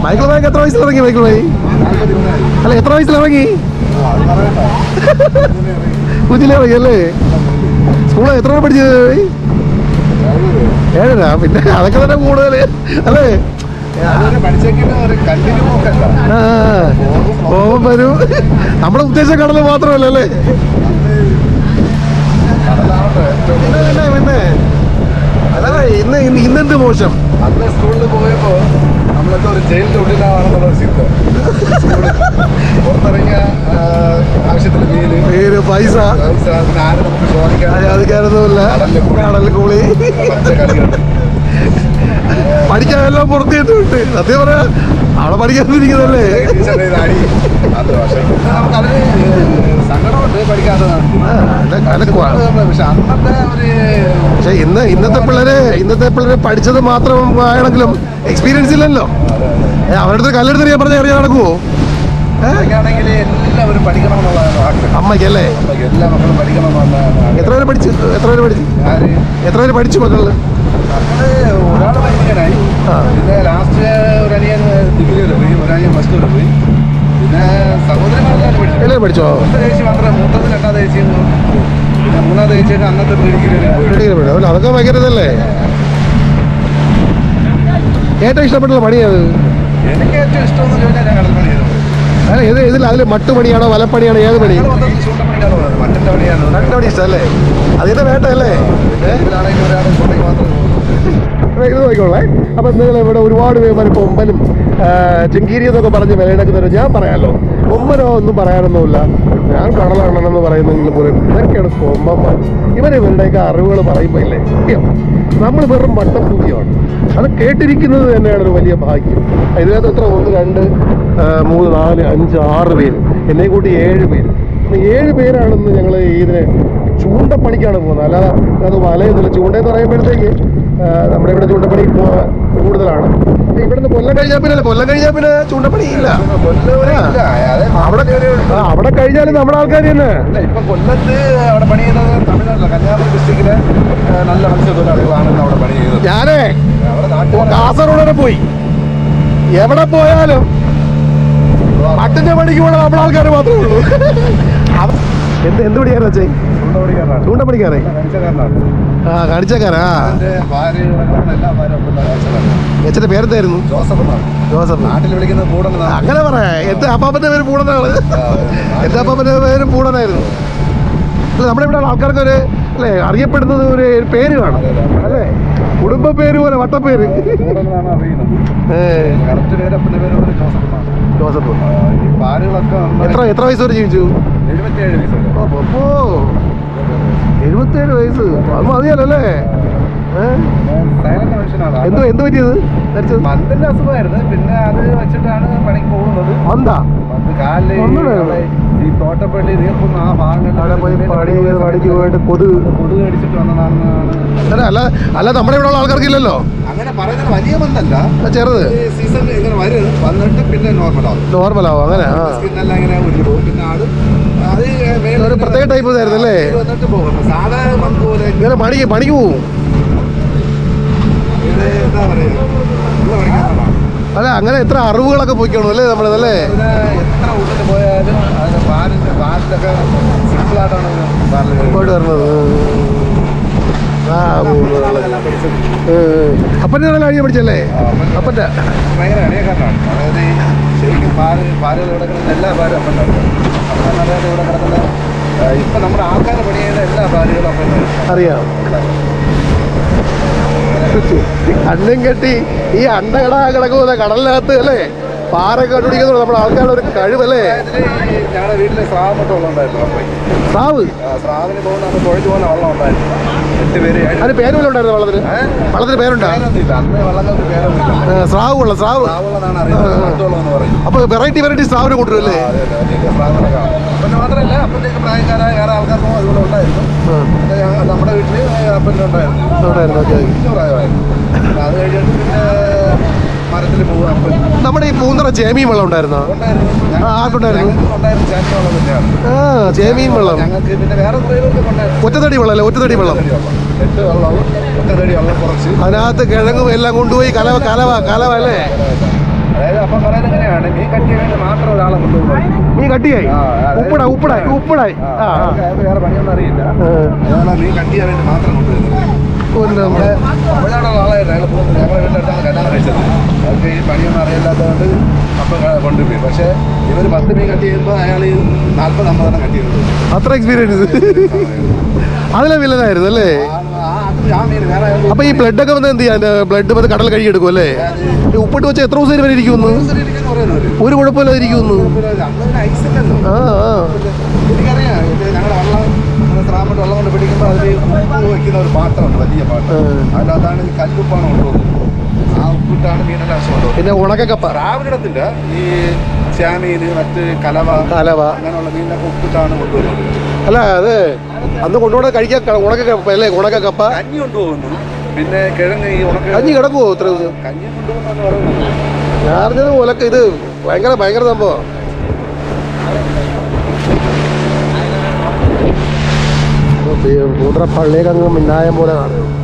Michael ഭായിക്ക് എത്ര വയസ്സിൽ ഇറങ്ങി മൈക്കിൾ ഭായി അല്ല എത്ര വയസ്സിൽ ഇറങ്ങി കുഞ്ഞിലേ ഇറങ്ങി അല്ലേ സ്കൂളിൽ എത്ര വരെ പഠിച്ചത് ഭായി? ഏഴര പിന്നെ അതൊക്കെ തന്നെ കൂടുതൽ അല്ലേ പഠിച്ചേക്കിട്ട് ഒരു കണ്ടിന്യൂ നോക്കണ്ട ആ, പോകും വരും നമ്മുടെ ഉദ്ദേശം കടല് മാത്രമല്ല അല്ലേ കടലാവട്ടെ ഏറ്റവും പിന്നെ പിന്നെ പിന്നെ അല്ല ഇന്ന് ഇന്ന് ഇന്നെന്ത് മോശം അന്ന് സ്കൂളിൽ പോയപ്പോ നമ്മളൊക്കെ ഒരു ജയിലിന്റെ ഉള്ളിലാണെന്നുള്ള ഒരു ചിന്ത സ്കൂളിൽ പുറത്തിറങ്ങിയ ആ, ആവശ്യത്തിന് മീന് പേര് പൈസ പൈസ, പിന്നെ ആരും നമുക്ക് ചോദിക്കാൻ അധികാരമൊന്നുമില്ല കടലിൽ കൂളി പച്ചക്കറികൾ പഠിക്കാനെല്ലാം പുറത്തേട്ട് വിട്ട് സത്യം പറയാ അവിടെ പഠിക്കാതിരിക്കുന്നല്ലേ ടീച്ചറുടെ ഇത് അടി അത് പക്ഷേ ഇന്ന് നമുക്ക് അതിന് സങ്കടമുണ്ട് പഠിക്കാത്തതാണ് ആ, അല്ല- അല്ല ക്വാ- പക്ഷെ അന്നത്തെ ഒരു പക്ഷെ ഇന്ന് ഇന്നത്തെ പിള്ളേര് ഇന്നത്തെ പിള്ളേര് പഠിച്ചത് മാത്രം ആണെങ്കിലും എക്സ്പീരിയൻസ് ഇല്ലല്ലോ ഏ, അവരുടെ അടുത്ത് കല്ലെടുത്ത് ഞാൻ പറഞ്ഞ അറിയാൻ നടക്കുവോ ആണെങ്കിൽ എല്ലാവരും പഠിക്കണം എന്നുള്ള ആഗ്രഹം അമ്മയ്ക്കല്ലേ നമുക്ക് എല്ലാ മക്കളും പഠിക്കണം എന്നുള്ള ആഗ്രഹം. എത്ര പേര് പഠിച്ചു എത്ര പേര് പഠിച്ചു ആര് എത്ര പേര് പഠിച്ചു മക്കളില് നമ്മള് ഒരാൾ ഭയങ്കരനായി ആ. പിന്നെ ലാസ്റ്റ് ഒരു അനിയൻ ഡിഗ്രി വരെ പോയി ഒരു അനിയൻ പ്ലസ് ടു വരെ പോയി പിന്നെ സഹോദരന്മാരെല്ലാം പഠിച്ചു എല്ലാവരും പഠിച്ചോ മൂത്ത ചേച്ചി മാത്രമേ മൂത്തത് രണ്ടാമത്തെ ചേച്ചി പിന്നെ മൂന്നാമത്തെ ചേച്ചിയൊക്കെ അന്നത്തെ ഡിഗ്രി വരെ പോയി ഡിഗ്രി പഠിച്ചു അല്ല, അതൊക്കെ ഭയങ്കര ഇതല്ലേ ഏറ്റവും ഇഷ്ടപ്പെട്ടുള്ള പണിയത് എനിക്ക് ഏറ്റവും ഇഷ്ടമെന്ന് ചോദിച്ചാൽ ഞാൻ കടൽപ്പണി ചെയ്തു അല്ല ഏത് ഇതിൽ അതിൽ മട്ടുപണിയാണോ വലപ്പണിയാണോ ഏത് പണി ഞങ്ങൾ മൊത്തത്തിൽ ചൂണ്ടപ്പണിക്കാണ് പോകുന്നത് മണ്ണിന്റെ പണിയാണ് രണ്ട് പണി ഇഷ്ടമല്ലേ അതിന്റെ വേട്ടയല്ലേ ഇതിലാണെങ്കിൽ ഒരാൾ ചൂണ്ടയ്ക്ക് മാത്രം പോകും ഇത് നോക്കിക്കോളേ അപ്പൊ നിങ്ങൾ ഇവിടെ ഒരുപാട് പേര് കൊമ്പനും ചെങ്കീരി എന്നൊക്കെ പറഞ്ഞ് വിലയിടക്കുന്നവർ ഞാൻ പറയാമല്ലോ കൊമ്പനോ ഒന്നും പറയാനൊന്നുമില്ല ഞാൻ കടലാണെന്ന് പറയുന്നെങ്കിൽ പോലും ഇതൊക്കെയാണ് കൊമ്പന്മാർ ഇവരെ ഇവരുടെയൊക്കെ അറിവുകൾ പറയുമ്പോൾ ഇല്ലേ സത്യം നമ്മൾ വെറും വട്ടം പൂജ്യമാണ് അത് കേട്ടിരിക്കുന്നത് തന്നെയാണ് ഒരു വലിയ ഭാഗ്യം ഇതിനകത്ത് എത്ര ഒന്ന് രണ്ട് ആ, മൂന്ന് നാല് അഞ്ച് ആറ് പേര് എന്നെ കൂട്ടി ഏഴ് പേര് ഇന്ന് ഏഴ് പേരാണെന്ന് ഞങ്ങൾ ഇതിനെ ചൂണ്ടപ്പണിക്കാണ് പോകുന്നത് അല്ലാതെ അത് വലയൊന്നുമില്ല ചൂണ്ടയെന്ന് പറയുമ്പോഴത്തേക്ക് ആ, നമ്മുടെ ഇവിടെ ചൂണ്ടപ്പണി കൂ- കൂടുതലാണ് ഇവിടുന്ന് കൊല്ലം കഴിഞ്ഞാൽ പിന്നെ അല്ല, കൊല്ലം കഴിഞ്ഞാൽ പിന്നെ ചൂണ്ടപ്പണി ഇല്ല കൊല്ലവരെ ഇല്ല അതെ അവിടെ ആ, അവിടെ കഴിഞ്ഞാലും നമ്മുടെ ആൾക്കാർ തന്നെ ഇല്ല ഇപ്പൊ കൊല്ലത്ത് അവിടെ പണി ചെയ്യുന്നത് തമിഴ്നാട്ടിലെ കന്യാകുമരി ഡിസ്ട്രിക്റ്റിലെ ഏഹ്, നല്ല മത്സ്യത്തൊഴിലാളികളാണ് ഇന്ന് അവിടെ പണി ചെയ്യുന്നത് ഞാനേ അവിടെ നാട്ടുകാർ കാസർഗോഡ് വരെ പോയി എവിടെ പോയാലും പട്ടിന്റെ പണിക്ക് പോണ നമ്മുടെ ആൾക്കാർ മാത്രമേ ഉള്ളൂ അവ- എന്ത് എന്ത് പണിക്കാരൻ വെച്ചേ ചൂണ്ടപണിക്കാരനാണ് ചൂണ്ടപ്പണിക്കാരേ കാണിച്ചക്കാരനാണ് ആ കാണിച്ചേക്കാരാ എന്റെ ഭാര്യ കിടക്കുന്ന എല്ലാ ഭാര്യ കാണിച്ചതാണ് എച്ചന്റെ പേരെന്തായിരുന്നു ജോസഫ് എന്നാണ് ജോസഫ് നാട്ടിൽ വിളിക്കുന്നത് കൂടനാണ് അങ്ങനെ പറയാ എന്റെ അപ്പാപ്പന്റെ പേര് പൂടനാണ് എന്റെ അപ്പാപ്പന്റെ പേര് പൂടനായിരുന്നു അല്ല നമ്മുടെ ഇവിടെ ആൾക്കാർക്ക് ഒരു അല്ലേ അറിയപ്പെടുന്നത് ഒരു പേര് കാണും അല്ലേ കുടുംബ പേര് പോലെ വട്ടപ്പേര് കൂടനാണ് അറിയുന്നത് ഏ, കറക്റ്റ് പേര് അപ്പന്റെ പേര് പോലെ ജോസഫ് എന്നാണ് ജോസഫ് ആ, ഈ ഭാര്യകളൊക്കെ എത്ര എത്ര വയസ്സ് വരെ ജീവിച്ചു എഴുപത്തിയേഴ് വയസ്സ് വരെ. ഓ, അപ്പോ എഴുപത്തേഴ് വയസ്സ് അത് മതിയല്ലേ സൈലന്റ് മനുഷ്യനാണ് എന്തോ എന്ത് പറ്റിയത് മരിച്ചത് മന്തിന്റെ അസുഖമായിരുന്നു പിന്നെ അത് വെച്ചിട്ടാണ് പണിക്ക് പോകുന്നത് മന്ദാ മന്ത് കാലില് ഈ ഒന്നുമില്ല. അവിടെ ഈ തോട്ടപ്പള്ളി നീർക്കുന്ന ആ ഭാഗങ്ങളിൽ അവിടെ പോയി പണി ചെയ്ത് പണിക്ക് പോയിട്ട് കൊതുക് കൊതുക് കടിച്ചിട്ട് വന്നതാണെന്നാണ് അല്ല അല്ല അല്ല നമ്മുടെ ഇവിടെ ഉള്ള ആൾക്കാർക്ക് ഇല്ലല്ലോ അങ്ങനെ പറയുന്നത് വലിയ മന്തല്ല ആ, ചെറുത് ഈ സീസണിൽ ഇങ്ങനെ വരും വന്നിട്ട് പിന്നെ നോർമൽ ആവും നോർമലാവും അങ്ങനെ ആ സ്കിന്നെല്ലാം ഇങ്ങനെ ഉരുളി പോകും പിന്നെ ആട് അത് മേളിൽ ഒരു പ്രത്യേക type ഇതായിരുന്നു അല്ലേ? ഇത് വന്നിട്ട് പോകും സാധാരണ മന്ത് പോലെ ഇങ്ങനെ പണിക്ക് പണിക്ക് പോവും ഇത് എന്താ പറയുക ഉള്ള പണിക്കാരനാണ് അല്ല അങ്ങനെ എത്ര അറിവുകളൊക്കെ പോയിക്കാണു അല്ലേ നമ്മുടെ അല്ലേ ഇതിന് എത്ര ഉള്ളിൽ പോയാലും അതിന് പാലിന്റെ പാലിലൊക്കെ സിമ്പിളായിട്ടാണ് പാലിൽ പോയിട്ട് വരുന്നത് ആ അപ്പൻ്റെ നല്ല കഴിഞ്ഞ പഠിച്ചല്ലേ അപ്പൻ്റെ ഭയങ്കര അടിയക്കാരനാണ് അതായത് ഈ ശരിക്കും പാല് പാലുകൾ ഇവിടെ കിടക്കുന്ന എല്ലാ പാലും അപ്പൻ്റെ അപ്പം അതായത് ഇവിടെ കിടക്കുന്ന ആ, ഇപ്പം നമ്മുടെ ആൾക്കാർ പണി ചെയ്യുന്ന എല്ലാ പാലുകളും അപ്പൻ്റെ അറിയാം അണ്ണം കെട്ടി ഈ അണ്ട കിട കിടക്കുന്ന കടലിനകത്ത് അല്ലേ പാറ കണ്ടുപിടിക്കുന്നത് നമ്മുടെ ആൾക്കാരുടെ ഒരു കഴിവല്ലേ ഇതിൽ ഞങ്ങളുടെ വീട്ടിൽ സ്രാവ് മൊത്തം വെള്ളം ഉണ്ടായിരുന്നു അപ്പം സ്രാവ് സ്രാവിന് പോകുന്ന അന്ന് കുഴച്ച് പോകുന്ന വെള്ളം ഉണ്ടായിരുന്നു എട്ട് പേര് ഏഴ് അതിന് പേര് വല്ലതും ഉണ്ടായിരുന്നു വള്ളത്തിന് ഏ? വള്ളത്തിന് പേരുണ്ടോ പേരൊന്നുമില്ല അന്ന് വള്ളങ്ങൾക്ക് പേരൊന്നുമില്ല ആ, സ്രാവ് കൊള്ളാം സ്രാവ് സ്രാവുകളെന്നാണ് അറിയുന്നത് മട്ടുവെള്ളം എന്ന് പറയും അപ്പൊ വെറൈറ്റി വെറൈറ്റി സ്രാവിനെ കൊണ്ടുവരുമല്ലേ ആ, അതെ, അതെ, വലിയ സ്രാവുകളെ കാണാം. പിന്നെ മാത്രമല്ല അപ്പൻ്റെയൊക്കെ പ്രായക്കാരായ വേറെ ആൾക്കാർക്കും അതുപോലെ ഉണ്ടായിരുന്നു പിന്നെ ഞങ്ങൾ നമ്മുടെ വീട്ടിൽ അപ്പൻ്റെ ഉണ്ടായിരുന്നു ഉണ്ടായിരുന്നു ഓക്കെ വലിയ പ്രായമായിരുന്നു പിന്നെ അത് കഴിഞ്ഞിട്ട് പിന്നെ മരത്തിൽ പോകും അപ്പൻ നമ്മുടെ ഈ പൂന്തറ ചേമിയും വെള്ളം ഉണ്ടായിരുന്നോ ഉണ്ടായിരുന്നു ആ, ആർക്കുണ്ടായിരുന്നു? ഞങ്ങൾക്ക് ഉണ്ടായിരുന്നു ചാറ്റ് വെള്ളം തന്നെയാണ് ആ ചേമിയും വെള്ളം ഞങ്ങൾക്ക് പിന്നെ വേറെ കുറേ പേർക്ക് ഉണ്ടായിരുന്നു ഒറ്റത്തടി വെള്ളം അല്ലേ ഒറ്റത്തടി വെള്ളം ഒറ്റത്തടി വെള്ളം. എട്ട് വെള്ളവും ഒറ്റതടി വെള്ളം കുറച്ച് അതിനകത്ത് കിഴങ്ങും എല്ലാം കൊണ്ടുപോയി കലവ കലവ കലവ അല്ലേ അതായത് അപ്പം പറയുന്നത് എങ്ങനെയാണ് മീൻ കട്ടിയ വേണ്ടി മാത്രം ഒരാളെ കൊണ്ടുപോകുന്നത് മീൻ കട്ടിയായി ആ, അതായത് ഉപ്പടായി ഉപ്പടായി ഉപ്പടായി ആ, ആ ആ. അയാൾക്ക് അയാൾക്ക് വേറെ പണിയൊന്നും അറിയില്ല ആ. അയാളെ മീൻ കട്ടിയാൻ വേണ്ടി മാത്രം കൊണ്ടുവരുന്നത് ഒന്ന് നമ്മുടെ തമിഴ്നാടുള്ള ആളായിരുന്നു അയാൾ പോകുന്നത് ഞങ്ങളുടെ വീടിൻ്റെ അടുത്താണ് കല്യാണം കഴിച്ചത് അവർക്ക് ഈ പണിയൊന്നും അറിയില്ലാത്തതുകൊണ്ട് അപ്പം ക- കൊണ്ടുപോയി പക്ഷേ ഇവർ പത്ത് മീൻ കട്ട് ചെയ്യുമ്പോൾ അയാൾ നാൽപ്പത് അമ്പതെണ്ണം കട്ട് ചെയ്യുന്നത് അത്ര എക്സ്പീരിയൻസ് അതിലെ വില്ലനായിരുന്നു അല്ലേ ആ അത് ആ മീൻ വേറെ ആയാലും അപ്പൊ ഈ ബ്ലഡ് ഒക്കെ വന്ന് എന്ത് ചെയ്യാൻ ബ്ലഡ് വന്ന് കടൽ കഴുകിയെടുക്കും അല്ലേ ഈ ഉപ്പിട്ട് വെച്ച എത്ര ദിവസം വരെ ഇരിക്കുന്നു ഇരിക്കുന്നു പറയുന്നവര് ഒരു കുഴപ്പമില്ലാതെ ഇരിക്കുന്നു അന്ന് ഐസില്ലല്ലോ ആ ആ എനിക്കറിയാം ഇത് ഞങ്ങളുടെ വെള്ളം നമ്മുടെ സ്രാമ്പിട്ട് വെള്ളം കൊണ്ട് പിടിക്കുമ്പോൾ അതിൽ ഉപ്പ് വയ്ക്കുന്ന ഒരു പാത്രമുണ്ട് വലിയ പാത്രം ഉം. അതിനകത്താണ് ഈ കല്ലുപ്പാണ് കൊണ്ടുപോകുന്നത് ആ ഉപ്പിട്ടാണ് മീനെല്ലാം ആവശ്യം കൊണ്ടുപോകുന്നത് പിന്നെ ഉണക്കക്കപ്പ സ്രാവിനിടത്തില്ല ഈ ശ്യാമീന് മറ്റ് കലവ കലവ അങ്ങനെയുള്ള മീനൊക്കെ ഉപ്പിട്ടാണ് കൊണ്ടുവരുന്നത് അല്ല അത് അന്ന് കൊണ്ടുപോകണ കഴിക്കാൻ ഉണക്കക്കപ്പ അല്ലേ ഉണക്കക്കപ്പ കഞ്ഞി കൊണ്ടുപോകുന്നു പിന്നെ കിഴങ്ങ് ഈ ഉണക്ക കഞ്ഞി കിടക്കുവോ ഇത്ര ദിവസം കഞ്ഞി കൊണ്ടുപോകുന്നു പറയുന്നത് ഞാൻ അറിഞ്ഞത് പോലൊക്കെ ഇത് ഭയങ്കര ഭയങ്കര സംഭവം കൂട്ടറ പള്ളിയൊക്കെ അങ്ങ് മിന്നായം പോലെ കാണും